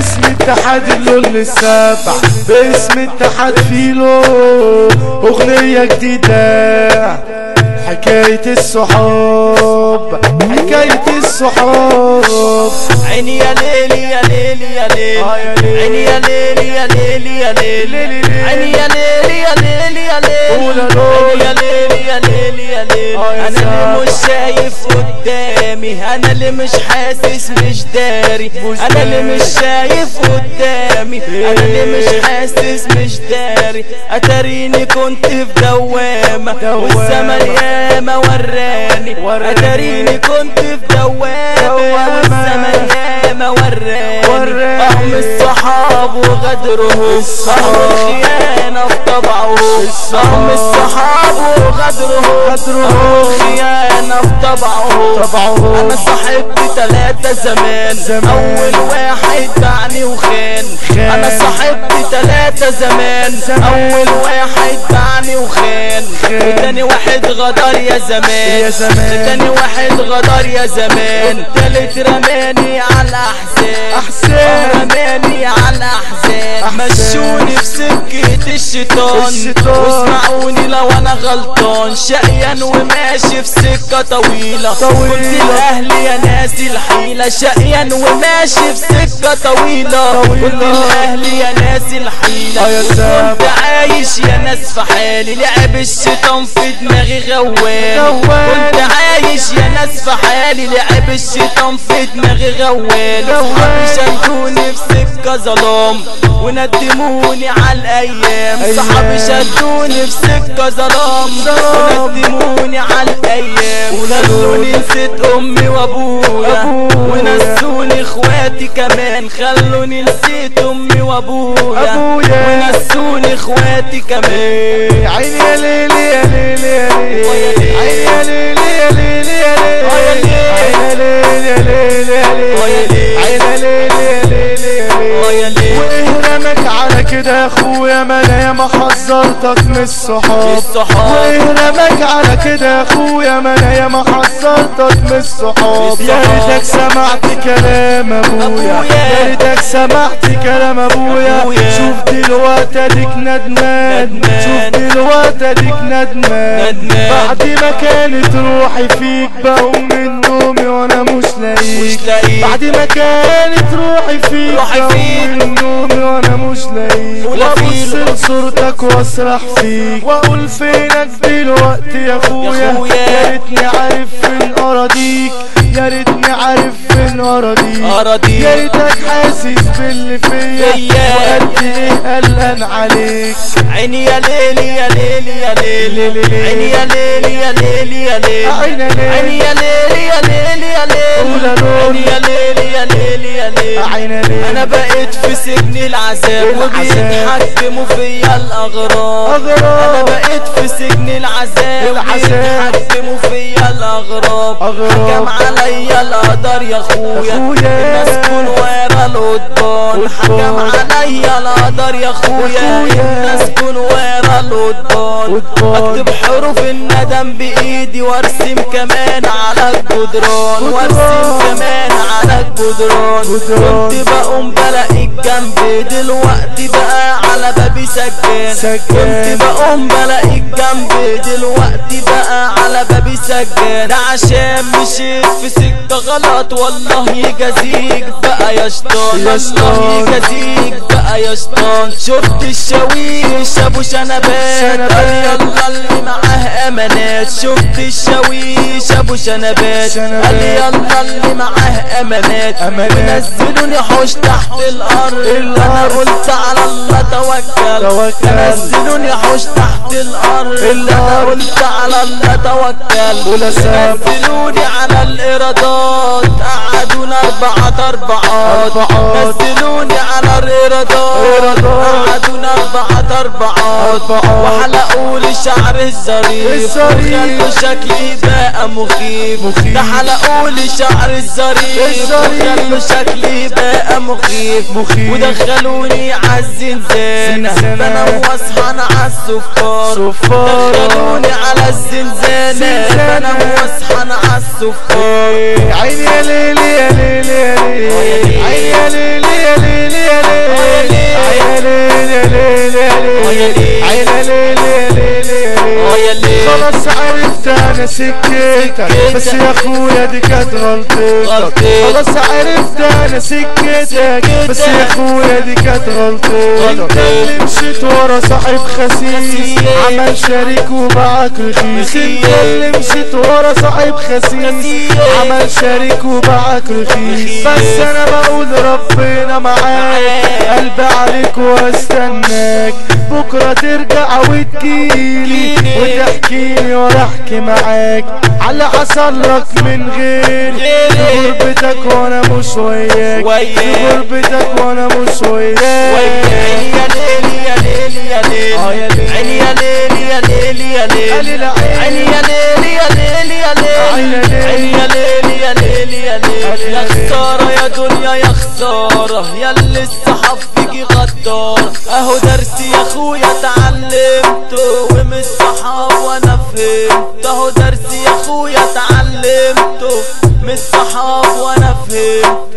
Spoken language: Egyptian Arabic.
باسم اتحاد اللون السبع باسم اتحاد فيلو اغنية جديدة حكاية الصحاب حكاية الصحاب عيني يا ليلي يا ليلي يا ليلي آه يا ليلي. عيني يا ليلي يا ليلي يا ليلي عيني يا ليلي يا ليلي يا قول يا ليلي لول. عيني يا ليلي يا ليلي يا ليلي آه يا انا اللي سلام. مش شايف قدامي انا اللي مش حاسس مش داري مش انا اللي داري. مش شايف قدامي انا اللي مش حاسس مش داري اتاريني كنت في دوامة دوامة. والزمن ياما وراني وراني. اتاريني كنت في دوامة دوامة. والزمن ياما وراني وراني. اهم الصحاب وغدرهم الصحاب. اهم الخيانة في طبعهم الصحاب. اهم الصحاب وغدرهم غدرهم. اهم الخيانة في طبعهم طبعهم. انا صاحبت تلاتة زمان زمان. اول واحد باعني وخان خان. انا صاحبت تلاتة زمان زمان. اول واحد باعني وخان خان. وتاني واحد غدر يا زمان يا زمان. تاني واحد غدر يا زمان والتالت رماني على الاحزان أحزان. رماني على الاحزان أحزان. مشوني في سكة الشيطان الشيطان. واسمعوني لو انا غلطان شقيان وماشي في سكة طويلة طويلة. قلت لاهلي يا ناسي الحيلة شقيان وماشي في سكة طويلة طويلة. قلت لاهلي يا ناسي الحيلة آه يا سلام. كنت عايش يا ناس في حالي لعب الشيطان في دماغي غوان غوان. كنت عايش يا ناس في حالي لعب الشيطان في دماغي غوان غوان. صحابي شدوني في سكة ظلام وندموني على الايام أيام. صحابي شدوني في سكة ظلام ظلام. وندموني على الايام خلوني نسيت امي وابويا أبويا. ونسوني اخواتي كمان خلوني نسيت امي وابويا أبويا. ونسوني اخواتي كمان عيني يا ليلي يا ليلي يا ليلي عيني يا ليلي يا ليلي يا ليلي عيني يا ليلي يا ليلي يا ليلي عيني يا ليلي يا ليلي يا آه يا ليلي ليلي. وايه رمك على كده يا اخويا ما انا ياما حذرتك من الصحاب الصحاب. وايه رمك على كده يا اخويا ما انا ياما حذرتك من الصحاب يا الصحاب. ريتك سمعت كلام ابويا أبويا. يا ريتك سمعت كلام ابويا أبويا. شوف دلوقتي اديك ندمان ندمان. شوف دلوقتي اديك ندمان ندمان. بعد ما كانت روحي فيك بقوم من نومي وانا مش لاقيك مش لاقيك. بعد ما كانت روحي فيك روحي بقوم فيك. من نومي وانا مش لاقيك ولا وابص فيل. لصورتك واسرح فيك واقول فينك دلوقتي يا اخويا أخويا. يا ريتني عارف فين اراضيك يا ريتني عارف فين اراضيك أراضيك. يا ريتك حاسس باللي فيا فيا. وقد ايه قلقان عليك عيني يا ليلي يا ليلي يا ليلي ليلي. عيني يا ليلي يا ليلي يا ليلي عيني يا ليلي. عيني يا ليلي يا ليلي يا قول يا ليلي لول. عيني يا ليلي يا ليلي يا ليلي عيني ليه انا بقيت في سجن العذاب العذاب. وبيتحكموا فيا الاغراب أغراب. انا بقيت في سجن العذاب العذاب. وبيتحكموا فيا الاغراب أغراب. حكم عليا القدر يا اخويا أخويا. الناس كون ورا القضبان حكم قضبان. عليا القدر يا اخويا أخويا. الناس كون ورا القضبان قضبان. اكتب حروف الندم بايدي وارسم كمان على الجدران وارسم كمان على الجدران جدران. كنت بقوم بلاقيك جنبي دلوقتي بقى على بابي سجان سجان. كنت بقوم بلاقيك جنبي دلوقتي بقى على بابي سجان ده عشان مشيت في سكة غلط والله يجازيك بقى يا شطان يا الله شطان. يجازيك بقى يا شطان شفت الشاويش ابو شنبات شنبات. قال يلا اللي معاه امانات شفت الشاويش ابو شنبات شنبات. قال يلا اللي معاه امانات أمانات. ونزلوني حوش تحت الارض انا الأرض. قلت على الله توكل توكل. نزلوني حوش تحت الارض انا الأرض. قلت على الله توكل ولا ساب. نزلوني على الايرادات قعدونا اربعة اربعات أربعات. نزلوني على الايرادات إيرادات. قعدونا اربعة اربعات أربعات. وحلقوا لي شعر الظريف الظريف. وخلوا شكلي بقى مخيف مخيف. ده حلقوا لي شعر الظريف الظريف. وخلوا شكلي بقى مخيف مخيف. ودخلوني عالزنزانة زنزانة. بنام واصحى انا عالصفار صفارة. دخلوني على الزنزانة زنزانة. بنام واصحى انا عالصفار عيني يا ليلي يا ليلي يا ليلي عيني يا ليل يا ليل يا ليل عيني يا ليل يا ليل عيني ليل يا ليل يا ليل خلاص عرفت انا سكتك بس يا اخويا دي كانت غلطتك خلاص عرفت انا سكتك بس يا اخويا دي كانت غلطتك انت اللي مشيت ورا صاحب خسيس عمل شريك وباعك رخيص انت اللي مشيت ورا صاحب خسيس عمل شريك وباعك رخيص بس انا بقول ربنا معاك قلبي عليك واستناك بكره ترجع وتجيلي وتحكيلي وانا احكي معاك على حصل لك من غير في غربتك وانا مش وياك في غربتك وانا مش وياك عيني يا ليل يا ليل يا ليل آه يا ليل. عيني يا ليل يا ليل يا ليل ليل عين. عيني يا ليل يا ليل يا ليل عين يا ليل. عيني يا ليل يا ليل يا ليل يا خسارة يا دنيا يا خسارة يا اللي الصحاب فيكي غدار اهو درسي يا اخويا اتعلمته ومن الصحاب وانا فهمت اهو درسي يا اخويا اتعلمته من الصحاب وانا فهمت